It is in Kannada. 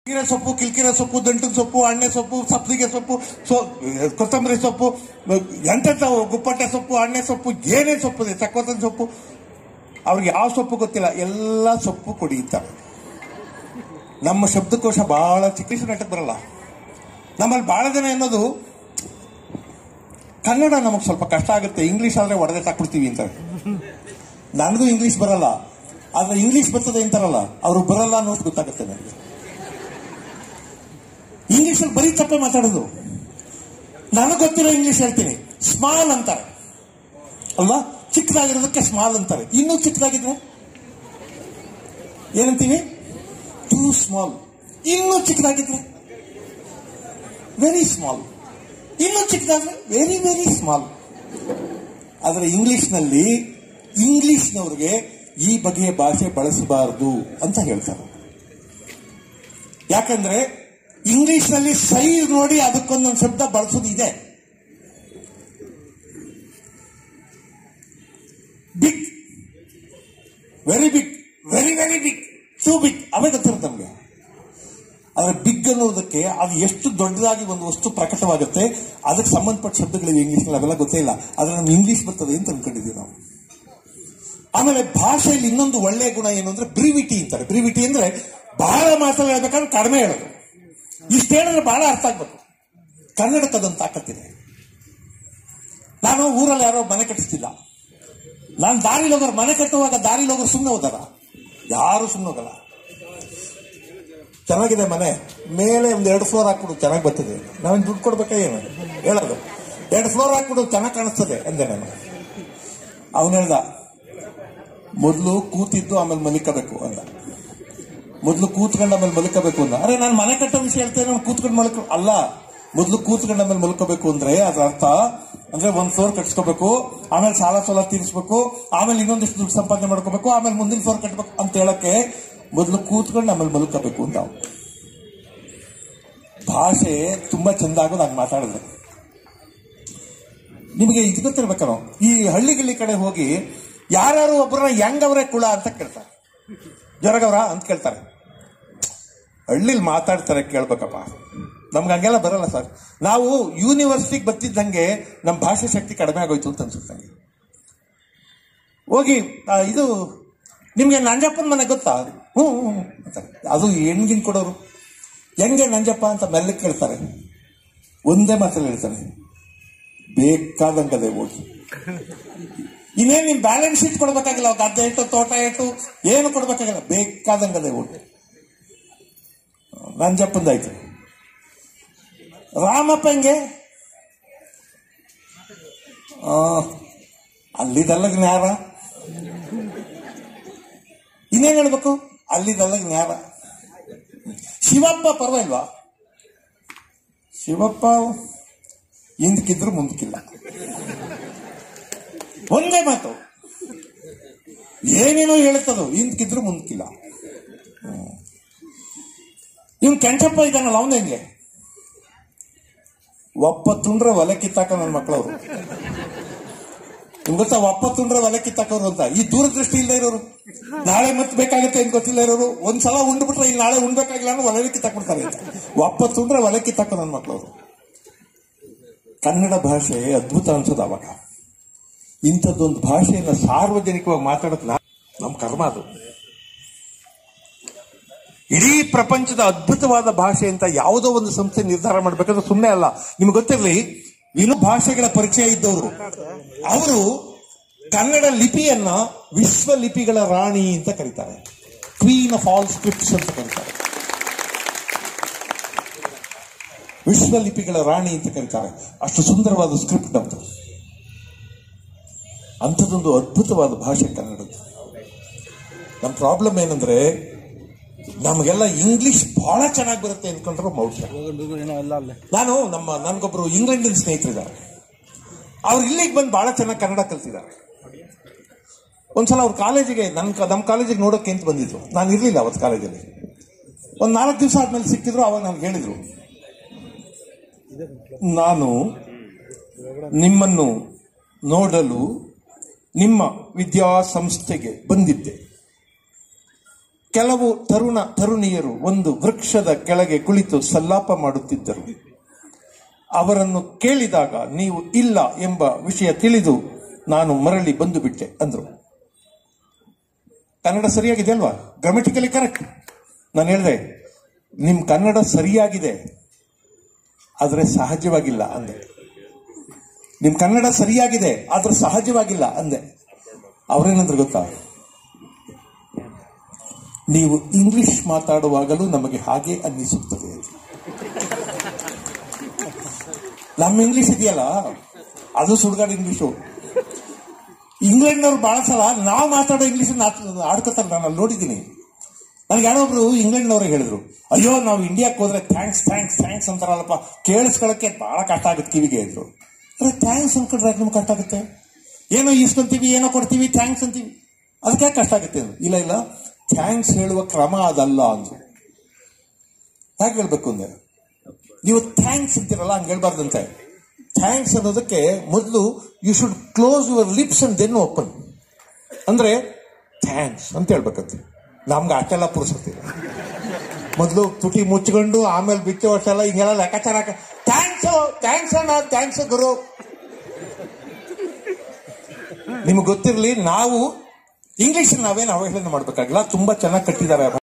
ಕೀರೆ ಸೊಪ್ಪು ಕಿಲ್ಕಿರೆ ಸೊಪ್ಪು ದಂಟಿನ ಸೊಪ್ಪು ಅಣ್ಣೆ ಸೊಪ್ಪು ಸಬ್ಸಿಗೆ ಸೊಪ್ಪು ಸೊ ಕೊತ್ತಂಬರಿ ಸೊಪ್ಪು ಎಂತೆಂಥವು ಗುಪ್ಪಟ್ಟೆ ಸೊಪ್ಪು ಅಣ್ಣೆ ಸೊಪ್ಪು ಏನೇ ಸೊಪ್ಪು ಇದೆ ಚಕ್ಕೋತನ ಸೊಪ್ಪು ಅವ್ರಿಗೆ ಯಾವ ಸೊಪ್ಪು ಗೊತ್ತಿಲ್ಲ ಎಲ್ಲ ಸೊಪ್ಪು ಕುಡಿಯುತ್ತಾರೆ ನಮ್ಮ ಶಬ್ದಕೋಶ ಬಹಳ ಚಿಕ್ಕ ನಾಟಕ ಬರಲ್ಲ ನಮ್ಮಲ್ಲಿ ಬಹಳ ಜನ ಅನ್ನೋದು ಕನ್ನಡ ನಮಗೆ ಸ್ವಲ್ಪ ಕಷ್ಟ ಆಗುತ್ತೆ ಇಂಗ್ಲಿಷ್ ಆದ್ರೆ ಒಡೆದೆ ತಾಕ್ಬಿಡ್ತೀವಿ ಅಂತಾರೆ ನನಗೂ ಇಂಗ್ಲಿಷ್ ಬರಲ್ಲ ಆದ್ರೆ ಇಂಗ್ಲಿಷ್ ಬರ್ತದೆ ಅಂತಾರಲ್ಲ ಅವರು ಬರಲ್ಲ ಅನ್ನೋದು ಗೊತ್ತಾಗುತ್ತೆ ನನಗೆ ಇಂಗ್ಲಿಷಲ್ಲಿ ಬರೀ ತಪ್ಪೆ ಮಾತಾಡೋದು ನನಗೆ ಗೊತ್ತಿರೋ ಇಂಗ್ಲಿಷ್ ಹೇಳ್ತೀನಿ ಸ್ಮಾಲ್ ಅಂತಾರೆ ಅಲ್ವಾ ಚಿಕ್ಕದಾಗಿರೋದಕ್ಕೆ ಸ್ಮಾಲ್ ಅಂತಾರೆ ಇನ್ನೂ ಚಿಕ್ಕದಾಗಿದ್ರೆ ಏನಂತೀವಿ ಟೂ ಸ್ಮಾಲ್ ಇನ್ನೂ ಚಿಕ್ಕದಾಗಿದ್ರೆ ವೆರಿ ಸ್ಮಾಲ್ ಇನ್ನೂ ಚಿಕ್ಕದಾದ್ರೆ ವೆರಿ ವೆರಿ ಸ್ಮಾಲ್ ಆದರೆ ಇಂಗ್ಲಿಷ್ನಲ್ಲಿ ಇಂಗ್ಲಿಷ್ನವ್ರಿಗೆ ಈ ಬಗೆಯ ಭಾಷೆ ಬಳಸಬಾರದು ಅಂತ ಹೇಳ್ತಾರೆ ಯಾಕಂದ್ರೆ ಇಂಗ್ಲಿಷ್ನಲ್ಲಿ ಸೈಜ್ ನೋಡಿ ಅದಕ್ಕೊಂದೊಂದು ಶಬ್ದ ಬಳಸೋದು ಇದೆ big very big very very big too big ಅವೇ ಗೊತ್ತಿರುತ್ತೆ ನಮಗೆ ಆದ್ರೆ ಬಿಗ್ ಅನ್ನೋದಕ್ಕೆ ಅದು ಎಷ್ಟು ದೊಡ್ಡದಾಗಿ ಒಂದು ವಸ್ತು ಪ್ರಕಟವಾಗುತ್ತೆ ಅದಕ್ಕೆ ಸಂಬಂಧಪಟ್ಟ ಶಬ್ದಗಳಿವೆ ಇಂಗ್ಲಿಷ್ನಲ್ಲಿ ಅವೆಲ್ಲ ಗೊತ್ತೇ ಇಲ್ಲ ಆದ್ರೆ ನಮ್ಗೆ ಇಂಗ್ಲಿಷ್ ಬರ್ತದೆ ಅಂತ ಅನ್ಕೊಂಡಿದ್ದೀವಿ ನಾವು ಆಮೇಲೆ ಭಾಷೆಯಲ್ಲಿ ಇನ್ನೊಂದು ಒಳ್ಳೆಯ ಗುಣ ಏನು ಅಂದ್ರೆ ಬ್ರಿವಿಟಿ ಅಂತಾರೆ ಬ್ರಿವಿಟಿ ಅಂದ್ರೆ ಬಹಳ ಮಾತಲ್ಲಿ ಹೇಳ್ಬೇಕಾದ್ರೆ ಕಡಿಮೆ ಹೇಳೋದು ಇಷ್ಟು ಹೇಳಿದ್ರೆ ಬಹಳ ಅರ್ಥ ಆಗ್ಬೇಕು ಕನ್ನಡಕ್ಕೆ ಅದೊಂದು ತಾಕತ್ತಿದೆ ನಾನು ಊರಲ್ಲಿ ಯಾರೋ ಮನೆ ಕಟ್ಟಿಸ್ತಿಲ್ಲ ನಾನು ದಾರಿಲಿ ಹೋಗೋರು ಮನೆ ಕಟ್ಟುವಾಗ ದಾರಿಲಿ ಹೋಗೋರು ಸುಮ್ಮನೆ ಹೋದಾರ ಯಾರು ಸುಮ್ಮನೆ ಹೋಗಲ್ಲ ಚೆನ್ನಾಗಿದೆ ಮನೆ ಮೇಲೆ ಒಂದು ಎರಡು ಫ್ಲೋರ್ ಹಾಕ್ಬಿಡು ಚೆನ್ನಾಗಿ ಬರ್ತದೆ ನಾವೇನು ದುಡ್ಡು ಕೊಡ್ಬೇಕಾ ಏನು ಹೇಳೋದು ಎರಡು ಫ್ಲೋರ್ ಹಾಕ್ಬಿಡು ಚೆನ್ನಾಗಿ ಕಾಣಿಸ್ತದೆ ಅಂದೆ ನಾನು ಅವನು ಹೇಳ್ದ ಮೊದಲು ಕೂತಿದ್ದು ಆಮೇಲೆ ಮಲಿಕಬೇಕು ಅಂದ ಮೊದಲು ಕೂತ್ಕೊಂಡು ಆಮೇಲೆ ಮಲ್ಕೋಬೇಕು ಅಂದ ಅರೆ ನಾನು ಮನೆ ಕಟ್ಟೋ ವಿಷಯ ಹೇಳ್ತೇನೆ ನಾನು ಕೂತ್ಕೊಂಡು ಮಲ್ಕೊ ಅಲ್ಲ ಮೊದಲು ಕೂತ್ಕೊಂಡು ಆಮೇಲೆ ಮಲ್ಕೋಬೇಕು ಅಂದ್ರೆ ಅದ್ರ ಅರ್ಥ ಅಂದ್ರೆ ಒಂದ್ ಫ್ಲೋರ್ ಕಟ್ಸ್ಕೋಬೇಕು ಆಮೇಲೆ ಸಾಲ ಸಾಲ ತೀರಿಸ್ಬೇಕು ಆಮೇಲೆ ಇನ್ನೊಂದಿಷ್ಟು ದುಡ್ಡು ಸಂಪಾದನೆ ಮಾಡ್ಕೋಬೇಕು ಆಮೇಲೆ ಮುಂದಿನ ಫ್ಲೋರ್ ಕಟ್ಬೇಕು ಅಂತ ಹೇಳಕ್ಕೆ ಮೊದಲು ಕೂತ್ಕೊಂಡು ಆಮೇಲೆ ಮಲ್ಕೋಬೇಕು ಅಂತ ಅವ್ನು. ಭಾಷೆ ತುಂಬಾ ಚಂದ ಆಗೋದು ಹಂಗೆ ಮಾತಾಡಿದ್ರೆ ನಿಮಗೆ ಇದು ಗೊತ್ತಿರ್ಬೇಕೋ ಈ ಹಳ್ಳಿಗಿಳ್ಳಿ ಕಡೆ ಹೋಗಿ ಯಾರ್ಯಾರು ಒಬ್ಬರನ್ನ ಹೆಂಗವ್ರೆ ಕುಳ ಅಂತ ಕೇಳ್ತಾರೆ ಜರಗವ್ರ ಅಂತ ಕೇಳ್ತಾರೆ ಹಳ್ಳಿಲಿ ಮಾತಾಡ್ತಾರೆ ಕೇಳ್ಬೇಕಪ್ಪ ನಮ್ಗೆ ಹಂಗೆಲ್ಲ ಬರಲ್ಲ ಸರ್ ನಾವು ಯೂನಿವರ್ಸಿಟಿಗೆ ಬರ್ತಿದ್ದಂಗೆ ನಮ್ಮ ಭಾಷೆ ಶಕ್ತಿ ಕಡಿಮೆ ಆಗೋಯ್ತು ಅಂತ ಅನ್ಸುತ್ತೆ ನಂಗೆ. ಹೋಗಿ ಆ, ಇದು ನಿಮ್ಗೆ ನಂಜಪ್ಪನ ಮನೆ ಗೊತ್ತಾ ಹ್ಞೂ ಹ್ಞೂ, ಹ್ಞೂ ಅಂತಾರೆ ಅದು ಹೆಣ್ಗಿನ್ ಕೊಡೋರು ಹೆಂಗೆ ನಂಜಪ್ಪ ಅಂತ ಮೆಲ್ಲಕ್ಕೆ ಕೇಳ್ತಾರೆ ಒಂದೇ ಮಾತಲ್ಲಿ ಹೇಳ್ತಾರೆ ಬೇಕಾದಂಗದೆ ಓಡಿ ಇನ್ನೇನು ನಿಮ್ ಬ್ಯಾಲೆನ್ಸ್ ಶೀಟ್ ಕೊಡ್ಬೇಕಾಗಿಲ್ಲ ಅವಾಗ ಗದ್ದೆ ಇಟ್ಟು ತೋಟ ಇಟ್ಟು ಏನು ಕೊಡ್ಬೇಕಾಗಿಲ್ಲ ಬೇಕಾದಂಗದೆ ಓಡಿ ನಂಜಪ್ಪಂದಾಯ್ತು ರಾಮಪ್ಪ ಹೆಂಗೆ ಆ, ಅಲ್ಲಿದಲ್ಲ ಜ್ಞಾನ ಇನ್ನೇನ್ ಹೇಳ್ಬೇಕು ಅಲ್ಲಿದಲ್ಲ ಜ್ಞಾನ ಶಿವಪ್ಪ ಪರವಾಗಿಲ್ವಾ ಶಿವಪ್ಪ ಹಿಂದಕ್ಕಿದ್ರು ಮುಂದಕ್ಕಿಲ್ಲ ಒಂದೇ ಮಾತು ಏನೇನೋ ಹೇಳುತ್ತದು ಹಿಂದಕ್ಕಿದ್ರು ಮುಂದಕ್ಕಿಲ್ಲ ಇವ್ನು ಕೆಂಚಪ್ಪ ಇದ್ದಾನಲ್ಲ ಅವನ ಹೆಂಗೆ ಒಪ್ಪ ತುಂಡ್ರೆ ಒಲೆ ಕಿತ್ತಾಕ ನನ್ನ ಮಕ್ಕಳವರು ನಿಮ್ಗೆ ಗೊತ್ತಾ ಒಪ್ಪ ತುಂಡ್ರೆ ಒಲೆ ಕಿತ್ತಾಕೋರು ಅಂತ ಈ ದೂರದೃಷ್ಟಿ ಇಲ್ಲದೆ ಇರೋರು ನಾಳೆ ಮತ್ತೆ ಬೇಕಾಗುತ್ತೆ ಅಂತ ಗೊತ್ತಿಲ್ಲ ಇರೋರು ಒಂದ್ಸಲ ಉಂಡ್ಬಿಟ್ರೆ ಇಲ್ಲಿ ನಾಳೆ ಉಣ್ಬೇಕಾಗಿಲ್ಲ ಅಂದ್ರೆ ಒಲೆ ಕಿತ್ತಾಕ್ಬಿಡ್ತಾರೆ ಅಂತ ಒಪ್ಪ ತುಂಡ್ರೆ ಒಲೆ ಕಿತ್ತಾಕೋ ನನ್ನ ಮಕ್ಕಳವರು ಕನ್ನಡ ಭಾಷೆ ಅದ್ಭುತ ಅನ್ಸೋದು ಅವಾಗ ಇಂಥದ್ದೊಂದು ಭಾಷೆಯನ್ನ ಸಾರ್ವಜನಿಕವಾಗಿ ಮಾತಾಡೋದು ನಾ- ನಮ್ಮ ಕರ್ಮ ಅದು ಇಡೀ ಪ್ರಪಂಚದ ಅದ್ಭುತವಾದ ಭಾಷೆ ಅಂತ ಯಾವುದೋ ಒಂದು ಸಂಸ್ಥೆ ನಿರ್ಧಾರ ಮಾಡ್ಬೇಕಾದ್ರೆ ಸುಮ್ಮನೆ ಅಲ್ಲ ನಿಮ್ಗೆ ಗೊತ್ತಿರಲಿ ಇನ್ನು ಭಾಷೆಗಳ ಪರಿಚಯ ಇದ್ದವರು ಅವರು ಕನ್ನಡ ಲಿಪಿಯನ್ನ ವಿಶ್ವ ಲಿಪಿಗಳ ರಾಣಿ ಅಂತ ಕರೀತಾರೆ ಕ್ವೀನ್ ಆಫ್ ಆಲ್ ಸ್ಕ್ರಿಪ್ಟ್ಸ್ ಅಂತ ಕರೀತಾರೆ ವಿಶ್ವ ಲಿಪಿಗಳ ರಾಣಿ ಅಂತ ಕರೀತಾರೆ ಅಷ್ಟು ಸುಂದರವಾದ ಸ್ಕ್ರಿಪ್ಟ್ ನಮ್ದು ಅಂಥದ್ದೊಂದು ಅದ್ಭುತವಾದ ಭಾಷೆ ಕನ್ನಡದ್ದು ನಮ್ಮ ಪ್ರಾಬ್ಲಮ್ ಏನಂದ್ರೆ ನಮಗೆಲ್ಲ ಇಂಗ್ಲಿಷ್ ಬಹಳ ಚೆನ್ನಾಗಿ ಬರುತ್ತೆ ಅಂದ್ಕೊಂಡ್ರೆ ಮೌಢ್ಯ ಏನೋ ಎಲ್ಲ ಅಲ್ಲೇ ನಾನು ನಮ್ಮ ನನ್ಗೊಬ್ರು ಇಂಗ್ಲೆಂಡಿನ ಸ್ನೇಹಿತರಿದ್ದಾರೆ ಅವ್ರು ಇಲ್ಲಿಗೆ ಬಂದು ಬಹಳ ಚೆನ್ನಾಗಿ ಕನ್ನಡ ಕಲ್ತಿದ್ದಾರೆ ಒಂದ್ಸಲ ಅವ್ರ ಕಾಲೇಜಿಗೆ ನನ್ನ ನಮ್ಮ ಕಾಲೇಜಿಗೆ ನೋಡೋಕೆ ಅಂತ ಬಂದಿದ್ರು ನಾನು ಇರಲಿಲ್ಲ ಅವತ್ತು ಕಾಲೇಜಲ್ಲಿ ಒಂದು ನಾಲ್ಕು ದಿವಸ ಆದ್ಮೇಲೆ ಸಿಕ್ಕಿದ್ರು ಅವಾಗ ನನಗೆ ಹೇಳಿದ್ರು ನಾನು ನಿಮ್ಮನ್ನು ನೋಡಲು ನಿಮ್ಮ ವಿದ್ಯಾಸಂಸ್ಥೆಗೆ ಬಂದಿದ್ದೆ ಕೆಲವು ತರುಣ ತರುಣಿಯರು ಒಂದು ವೃಕ್ಷದ ಕೆಳಗೆ ಕುಳಿತು ಸಲ್ಲಾಪ ಮಾಡುತ್ತಿದ್ದರು ಅವರನ್ನು ಕೇಳಿದಾಗ ನೀವು ಇಲ್ಲ ಎಂಬ ವಿಷಯ ತಿಳಿದು ನಾನು ಮರಳಿ ಬಂದು ಬಿಟ್ಟೆ ಅಂದ್ರು ಕನ್ನಡ ಸರಿಯಾಗಿದೆ ಅಲ್ವಾ ಗ್ರಾಮೆಟಿಕಲಿ ಕರೆಕ್ಟ್ ನಾನು ಹೇಳಿದೆ ನಿಮ್ ಕನ್ನಡ ಸರಿಯಾಗಿದೆ ಆದರೆ ಸಹಜವಾಗಿಲ್ಲ ಅಂದೆ ನಿಮ್ ಕನ್ನಡ ಸರಿಯಾಗಿದೆ ಆದ್ರೆ ಸಹಜವಾಗಿಲ್ಲ ಅಂದೆ ಅವ್ರೇನಂದ್ರೆ ಗೊತ್ತಾ ನೀವು ಇಂಗ್ಲಿಷ್ ಮಾತಾಡುವಾಗಲೂ ನಮಗೆ ಹಾಗೆ ಅನ್ನಿಸುತ್ತದೆ ಅಂತ. ನಮ್ಮ ಇಂಗ್ಲಿಷ್ ಇದೆಯಲ್ಲ ಅದು ಸುಡ್ಗಾಡು ಇಂಗ್ಲಿಷು ಇಂಗ್ಲೆಂಡ್ನವ್ರು ಬಹಳ ಸಲ ನಾವು ಮಾತಾಡೋ ಇಂಗ್ಲಿಷ್ ಆಡ್ಕೋತಾರೆ ನಾನು ಅಲ್ಲಿ ನೋಡಿದ್ದೀನಿ ನನಗೆ ಯಾರೊಬ್ರು ಇಂಗ್ಲೆಂಡ್ನವ್ರಿಗೆ ಹೇಳಿದ್ರು ಅಯ್ಯೋ ನಾವು ಇಂಡಿಯಾಕ್ಕೆ ಹೋದ್ರೆ ಥ್ಯಾಂಕ್ಸ್ ಥ್ಯಾಂಕ್ಸ್ ಥ್ಯಾಂಕ್ಸ್ ಅಂತಾರಲ್ಲಪ್ಪ ಕೇಳಿಸ್ಕೊಳ್ಳೋಕೆ ಬಹಳ ಕಷ್ಟ ಆಗುತ್ತೆ ಕಿವಿಗೆ ಇದ್ರು ಅರೆ ಥ್ಯಾಂಕ್ಸ್ ಅನ್ಕೊಂಡ್ರೆ ಯಾಕೆ ನಿಮ್ಗೆ ಕಷ್ಟ ಆಗುತ್ತೆ ಏನೋ ಇಸ್ಕೊಂತೀವಿ ಏನೋ ಕೊಡ್ತೀವಿ ಥ್ಯಾಂಕ್ಸ್ ಅಂತೀವಿ ಅದಕ್ಕೆ ಯಾಕೆ ಕಷ್ಟ ಆಗುತ್ತೆ ಅಂದ್ರು. ಇಲ್ಲ ಇಲ್ಲ ಥ್ಯಾಂಕ್ಸ್ ಹೇಳುವ ಕ್ರಮ ಅದಲ್ಲ ಅಂದ್ರು ಹೇಗೆ ಹೇಳ್ಬೇಕು ಅಂದೆ ನೀವು ಥ್ಯಾಂಕ್ಸ್ ಅಂತೀರಲ್ಲ ಹಂಗೆ ಹೇಳ್ಬಾರ್ದಂತೆ ಥ್ಯಾಂಕ್ಸ್ ಅನ್ನೋದಕ್ಕೆ ಮೊದಲು you should close your lips and then open ಅಂದ್ರೆ ಥ್ಯಾಂಕ್ಸ್ ಅಂತ ಹೇಳ್ಬೇಕಂತೆ ನಮ್ಗೆ ಅಷ್ಟೆಲ್ಲ ಪುರುಸತಿ ಮೊದಲು ತುಟಿ ಮುಚ್ಕೊಂಡು ಆಮೇಲೆ ಬಿಟ್ಟು ಅಷ್ಟೆಲ್ಲ ಹಿಂಗೆಲ್ಲ ಲೆಕ್ಕಾಚಾರ ಥ್ಯಾಂಕ್ಸ್ ಥ್ಯಾಂಕ್ಸ್ ಅಣ್ಣ ಥ್ಯಾಂಕ್ಸ್ ಗುರು ನಿಮ್ಗೆ ಗೊತ್ತಿರಲಿ ನಾವು ಇಂಗ್ಲಿಷ್ ನಾವೇನು ಅವಹೇಳನ ಮಾಡ್ಬೇಕಾಗಿಲ್ಲ ತುಂಬಾ ಚೆನ್ನಾಗಿ ಕಟ್ಟಿದ್ದಾರೆ